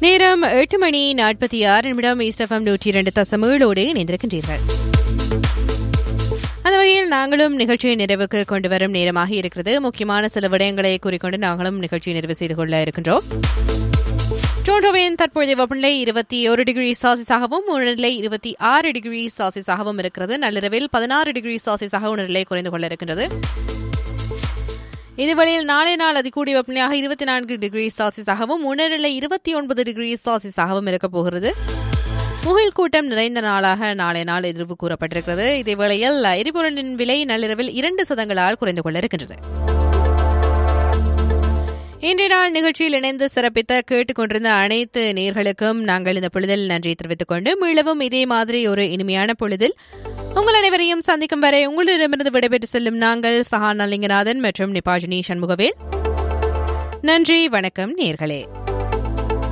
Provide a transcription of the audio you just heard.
நேரம் எட்டு மணி நாற்பத்தி ஆறு நிமிடம் ஈஸ்டஃபம் நூற்றி இரண்டு தசமேழோடு இணைந்திருக்கின்றீர்கள் அந்த வகையில் நாங்களும் நிகழ்ச்சியை நிறைவுக்கு கொண்டு வரும் நேரமாக இருக்கிறது முக்கியமான சில விடயங்களை கூறிக்கொண்டு நாங்களும் நிகழ்ச்சியை நிறைவு செய்து கொள்ள இருக்கின்றோம் டோண்டோவின் தற்போதைய வெப்பநிலை இருபத்தி ஒரு டிகிரி சாசிஸாகவும் உணர்நிலை இருபத்தி ஆறு டிகிரி சாசிஸாகவும் இருக்கிறது நள்ளிரவில் பதினாறு டிகிரி சாசிஸாக உணர்நிலை குறைந்து கொள்ள இருக்கின்றது இதுவரையில் நாளை நாள் அதிகூடிய வெப்பநிலையாக இருபத்தி நான்கு டிகிரி செல்சியஸாகவும் உணர்நிலை இருபத்தி ஒன்பது டிகிரி செல்சியஸாகவும் இருக்கப் போகிறது முகில் கூட்டம் நிறைந்த நாளாக நாளை நாள் எதிர்ப்பு கூறப்பட்டிருக்கிறது இதேவேளையில் எரிபொருளின் விலை நள்ளிரவில் இரண்டு சதங்களால் குறைந்து கொள்ள இருக்கின்றது இன்றைய நாள் நிகழ்ச்சியில் இணைந்து சிறப்பித்த கேட்டுக்கொண்டிருந்த அனைத்து நேர்களுக்கும் நாங்கள் இந்த பொழுதில் நன்றி தெரிவித்துக் கொண்டு மீளவும் இதே மாதிரி ஒரு இனிமையான பொழுதில் உங்கள் அனைவரையும் சந்திக்கும் வரை உங்களிடமிருந்து விடைபெற்று செல்லும் நாங்கள் சஹானா லிங்கநாதன் மற்றும் நிபாஜினி சண்முகவேல் நன்றி வணக்கம் நேர்களே